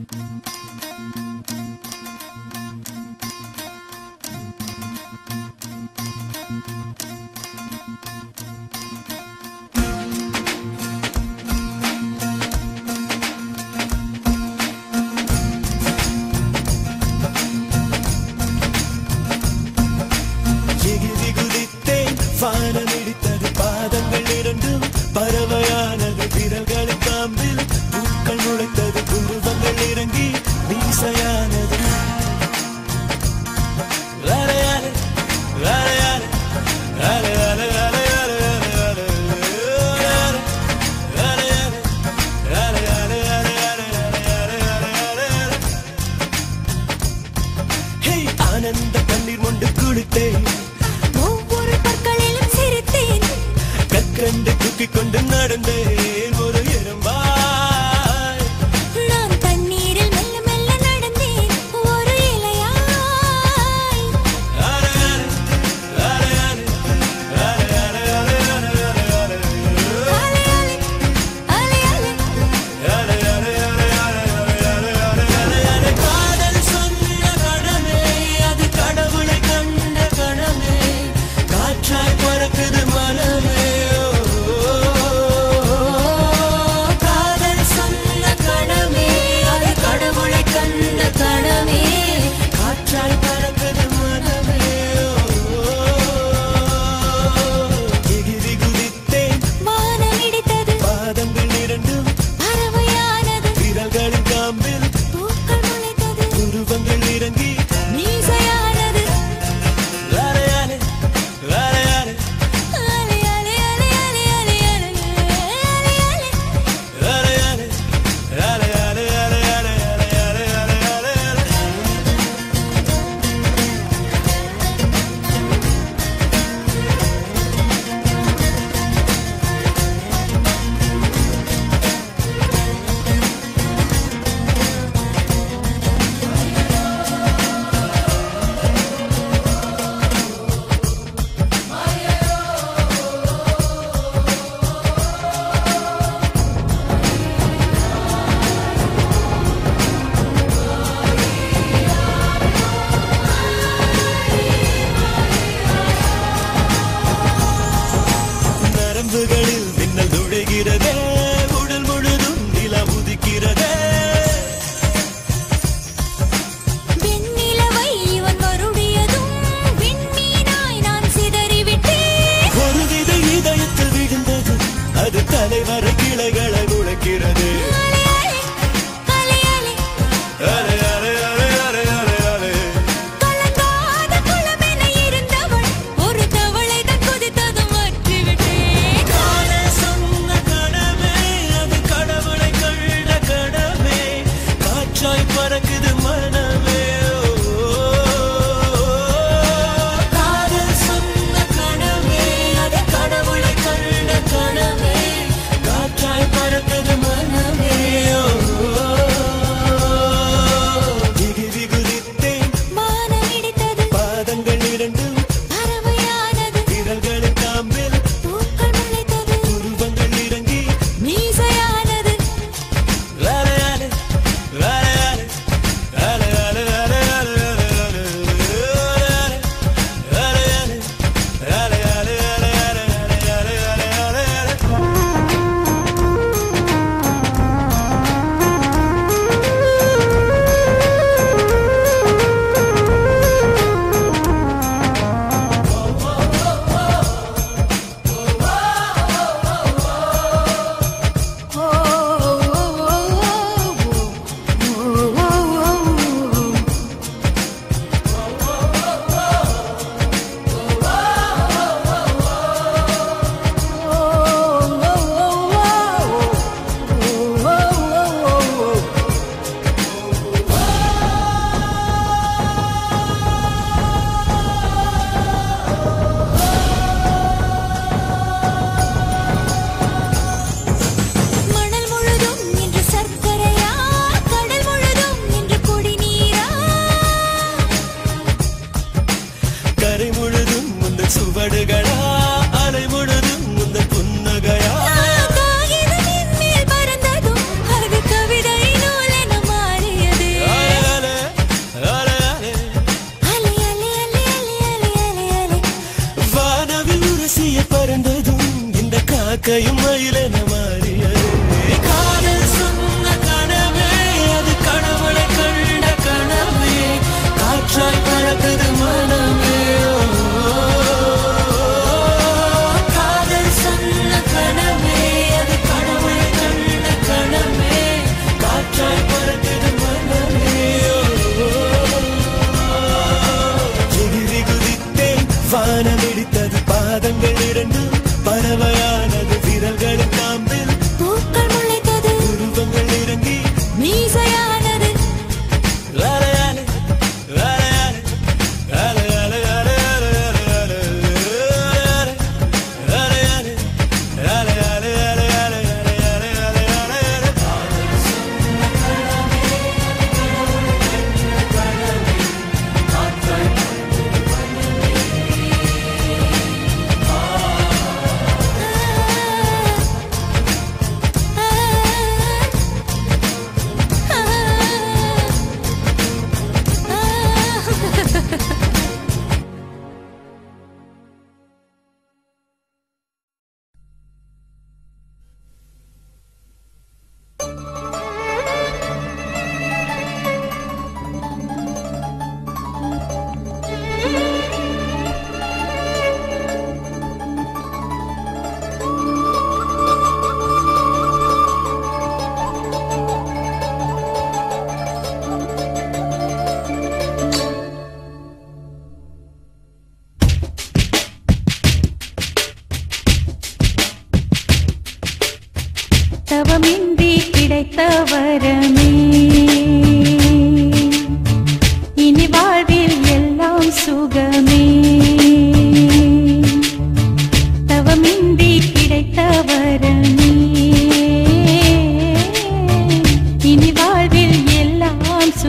எகிரி குதித்தேன் வானம் இடித்தது பாதங்கள் இரண்டும் பறவையானது விரல்களின் காம்பில் பூக்கள் முளைத்தது புருவங்கள் இறங்கி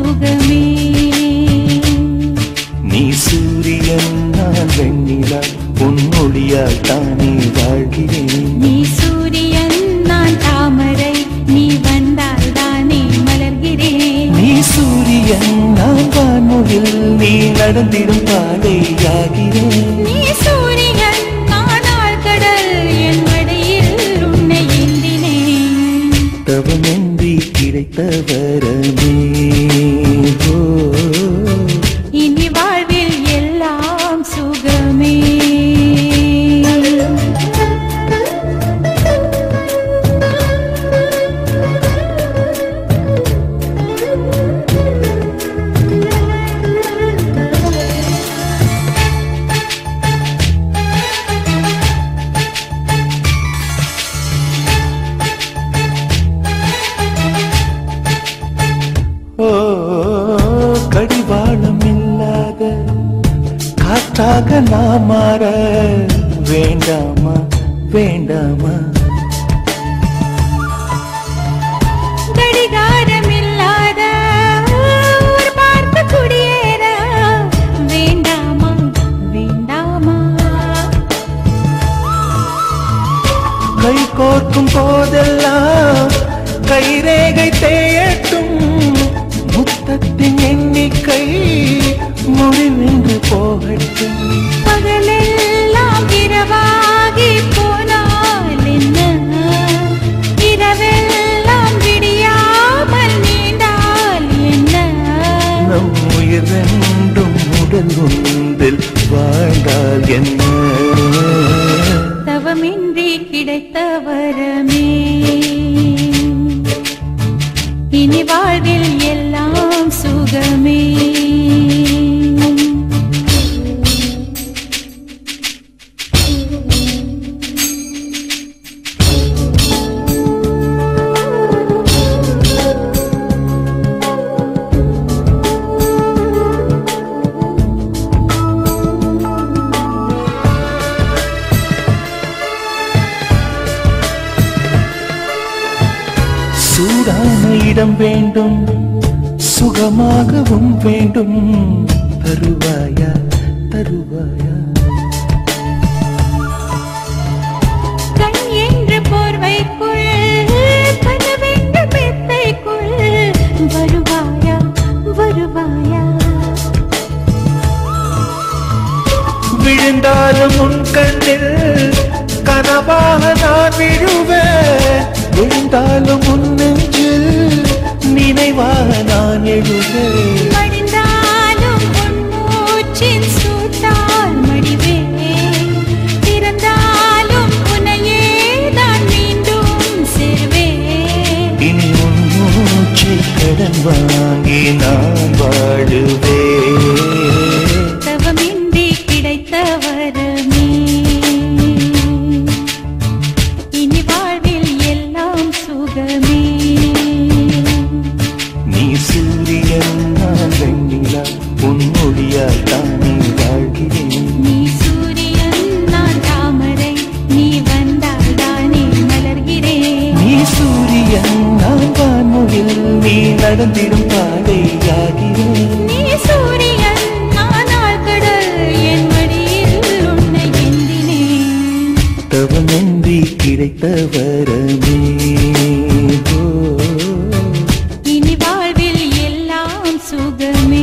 சுகமே நீ சூரியன் நான் வெண்ணிலா பொன்னொழியால் தானே வாழ்கிறேன் நீ சூரியன் நான் தாமரை நீ வந்தால் தானே மலர்கிறேன் நீ சூரியன் நான் வான்முகில் நீ நடந்திடும் பாதையாகிறேன் நீ சூரியன் நானால் கடல் என் மடியில் உன்னை ஏந்தினேன் தவமின்றி கிடைத்த வரமே ஓ, இனி வாழ்வில் எல்லாம் சுகமே ஓ கடிவாளம் இல்லாத காற்றாக நான் மாற வேண்டாமா வேண்டாமா கடிகாரம் இல்லாத ஊர் பார்த்து குடியேற வேண்டாமா வேண்டாமா கை கோர்க்கும் போதெல்லாம் கைரேகை தேயட்டும் முத்தத்தின் எண்ணிக்கை முடிவென்று போகட்டும் பகலெல்லாம் இரவாகி போனால் என்ன இரவெல்லாம் விடியாமல் நீண்டால் என்ன நம் உயிர் ரெண்டும் உடல் ஒன்றில் வாழ்ந்தால் என்ன தவமின்றி கிடைத்த வரமே இனி வாழ்வில் எல்லாம் சுகமே சூடான இடம் வேண்டும் சுகமாகவும் வேண்டும் தருவாயா தருவாயா கண் என்று போர்வைக்குள் கனவென்று மெத்தைக்குள் வருவாயா வருவாயா விழுந்தாலும் உன் கண்ணில் கனவாக நான் விழுவேன் விழுந்தாலும் உன் நெஞ்சில் நினைவாக நான் எழுவேன் மடிந்தாலும் உன் மூச்சின் சூட்டால் மடிவேன் திறந்தாலும் உன்னையே நான் மீண்டும் சேர்வேன் இனி உன் மூச்சை கடன் வாங்கி நான் வாழுவேன் தவமின்றி கிடைத்த வரமே இனி வாழ்வில் எல்லாம் சுகமே நீ சூரியன் நான் வெண்ணிலா பொன்னொழியால் தானே வாழ்கிறேன் நீ சூரியன் நான் தாமரை நீ வந்தால் தானே மலர்கிறேன் நீ சூரியன் நான் வான்முகில் நீ நடந்திடும் பாதையாகிறேன் நீ சூரியன் நானால் கடல் என் மடியில் உன்னை ஏந்தினேன் தவமின்றி கிடைத்த வரமே ஓ, இனி வாழ்வில் எல்லாம் சுகமே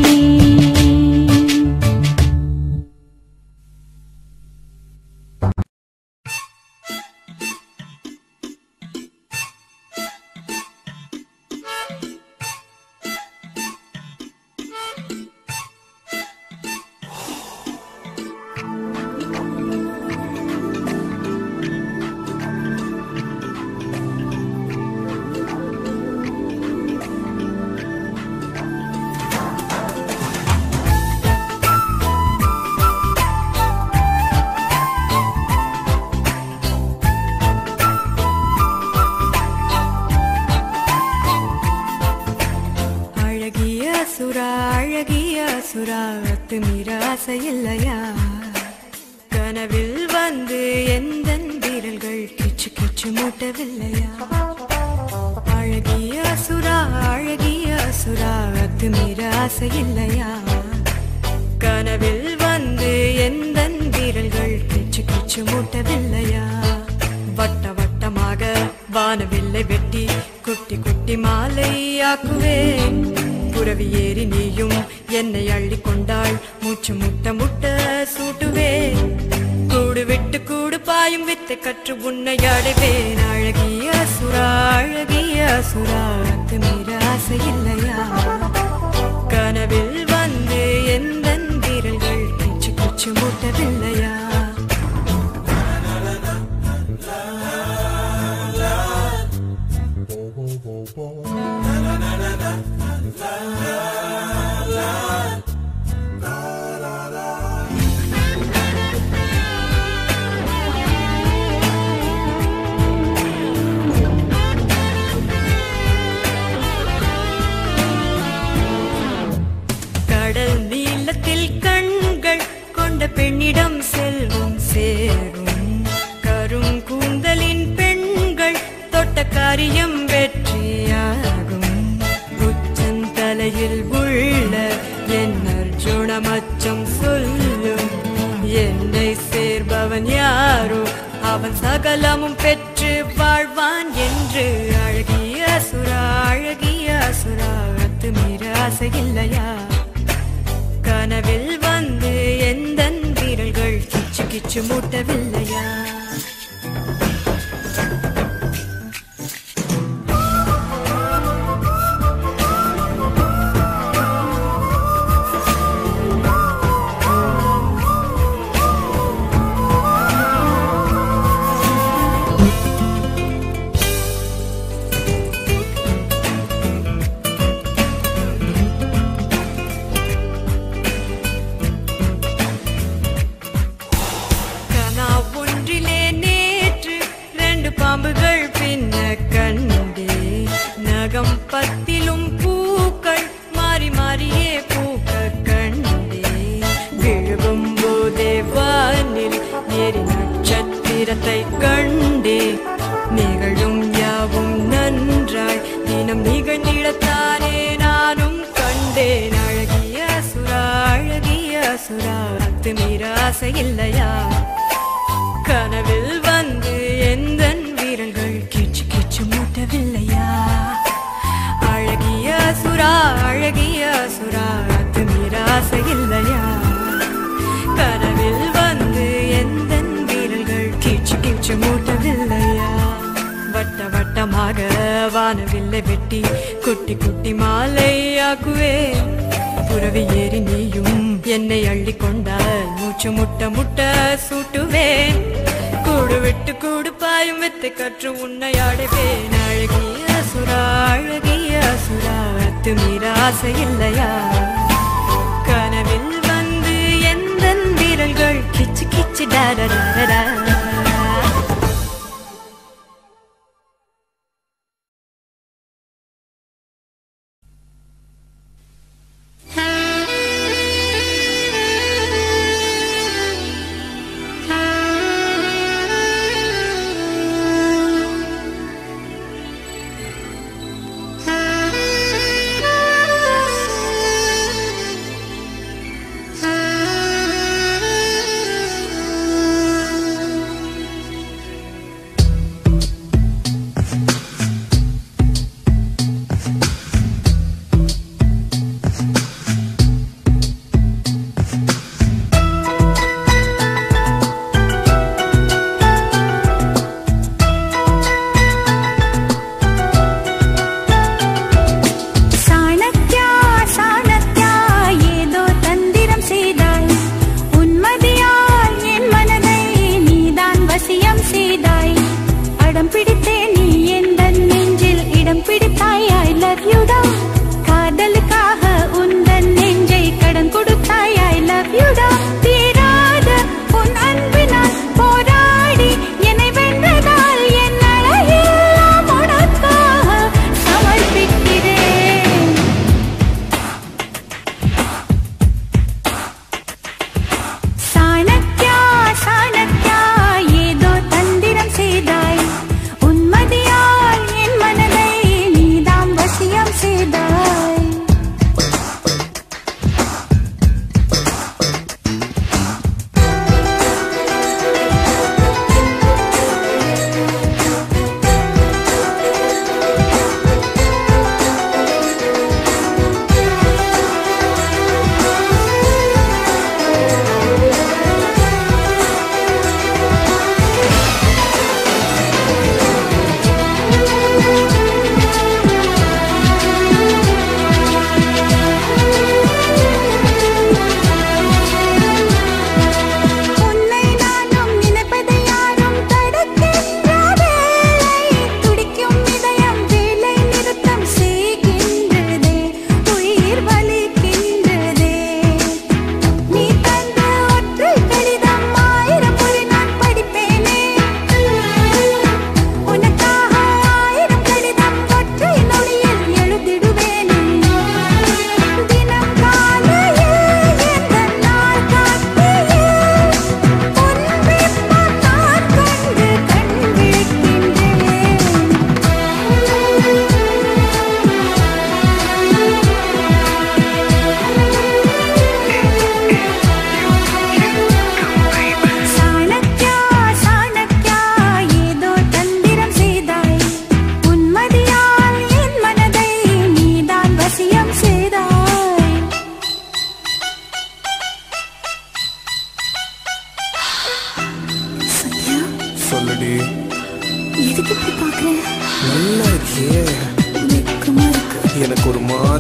அழகிய சுறா அழகிய சுறா அத்து மீற ஆசை இல்லையா கனவில் வந்து எந்த வீரல்கள் கிச்சு கிச்சு மூட்டவில்லையா அழகிய சுறா அழகிய சுறா அத்து அத்துமீற ஆசை இல்லையா கனவில் வந்து எந்த வீரர்கள் கிச்சு கிச்சு மூட்டவில்லையா வட்ட வட்டமாக வானவில்லை வெட்டி குட்டி குட்டி மாலையாக்குவேன் புறவி ஏறி நீயும் என்னை அள்ளி கொண்டாள் மூச்சு முட்ட முட்ட சூட்டுவேன் கூடு விட்டு கூடு பாயும் வித்தை கற்று உன்னை அடைவேன் அழகிய சுரா அழகிய சுரா அத்துமீற ஆசை இல்லையா கனவில் வந்து எந்த வீரர்கள் கிச்சு கிச்சு மூட்டவில்லையா கடல் நீளத்தில் கண்கள் கொண்ட பெண்ணிடம் செல்வம் சேரும் கரும் கூந்தலின் பெண்கள் தொட்ட காரியம் வெற்றியாகும் உச்சந்தலையில் உள்ள என் அர்ஜுன மச்சம் சொல்லும் என்னை சேர்பவன் யாரோ அவன் சகலமும் பெற்று வாழ்வான் என்று அழகிய சுரா அழகிய சுரா அத்துமீற ஆசை இல்லையா கனவில் வந்து எந்த வீரர்கள் கிச்சு கிச்சு மூட்டவில்லையா கனா ஒன்றிலே நேற்று ரெண்டு பாம்புகள் பின்ன கண்டே நகம் பத்திலும் பூக்கள் மாறி மாறியே பூக்க கண்டே விழுகும் போதே வானில் ஏறி நட்சத்திரத்தை கண்டே நிகழும் யாவும் நன்றாய் தினம் நிகழ்ந்திடத்தானே நானும் கண்டேன் அழகிய சுரா அழகிய சுரா அத்துமீற ஆசை இல்லையா கனவில் வந்து எந்த வீரர்கள் கிச்சு கிச்சு மூட்டவில்லையா அழகிய சுரா அழகிய சுரா அத்துமீற ஆசை இல்லையா கனவில் வந்து எந்த வீரர்கள் கிச்சு கிச்சு மூட்டவில்லையா வட்ட வட்டமாக வானவில்லை வெட்டி குட்டி குட்டி மாலையாக்குவேன் புறவி ஏறி நீயும் என்னை அள்ளி கொண்டால் மூச்சு முட்ட முட்ட சூட்டுவேன் கூடு விட்டு கூடு பாயும் வித்தை கற்று உன்னை அடைவேன் அழகிய சுரா அழகிய சுரா அத்துமீற ஆசை இல்லையா கனவில் வந்து எந்த வீரர்கள் கிச்சு கிச்சு டாடா ஆ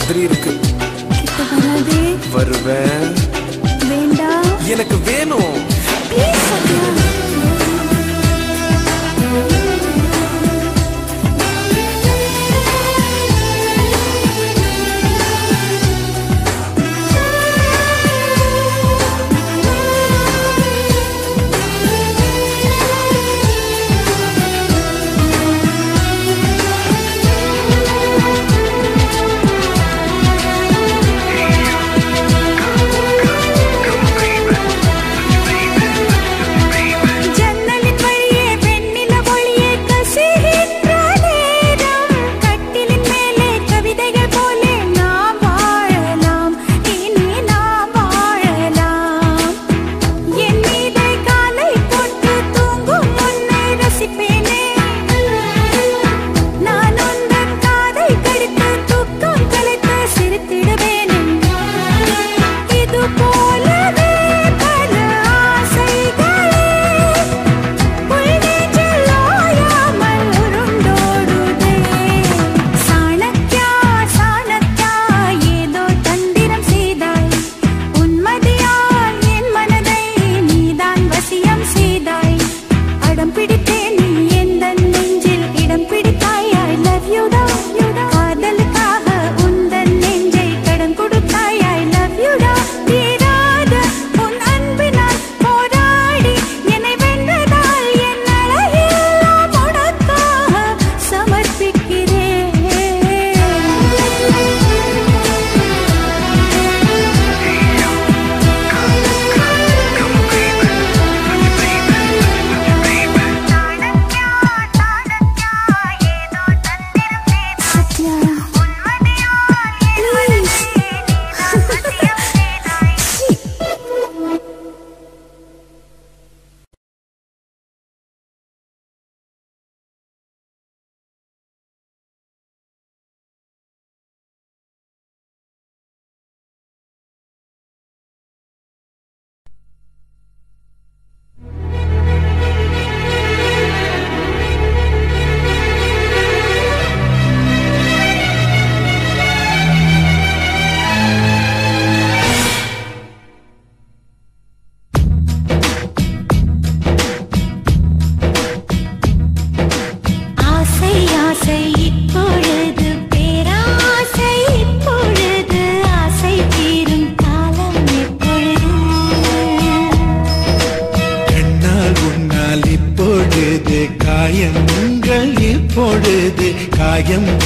மாதிரி இருக்கு கிட்ட வராதே வருவேன் வேண்டாம் எனக்கு வேணும் ப்ளீஸ் சத்யா ஜன்னலின் வழியே வெண்ணில ஒளியே கசிகின்ற நேரம் கட்டிலின் மேலே கவிதைகள் போலே நாம் வாழலாம் இனி நாம் வாழலாம் என் மீதே காலை போட்டு தூங்கும் முன்னை ரசிப்பேனே நான் உந்தன் காதை கடித்து தூக்கம் கலைத்து சிரித்திடுவேனே இது போலவே பல ஆசைகளே உள்நெஞ்சில் ஓயாமல் உருண்டோடுதே. சாணக்யா, சாணக்யா, ஏதோ தந்திரம் செய்தாய். உன்மதியால் என் மனதை நீதான் வசியம் செய்தாய். அடம் பிடித்தேன் நீ எந்தன் நெஞ்சில் இடம் பிடித்தாய். I love you டா, you டா. காதலுக்காக உந்தன் நெஞ்சை கடன் கொடுத்தாய். I love you டா. தீராத உன் அன்பினால் போராடி என்னை வென்றதால் என் அழகெல்லாம் உனக்காக சமர்ப்பிக்கிறேன் சத்யா ப்ளீஸ் ஆசை ஆசை இப்பொழுது பேராசை இப்பொழுது ஆசை தீரும் காலம் எப்பொழுது கண்ணால் உன்னால் இப்பொழுது காயங்கள் இப்பொழுது காயம்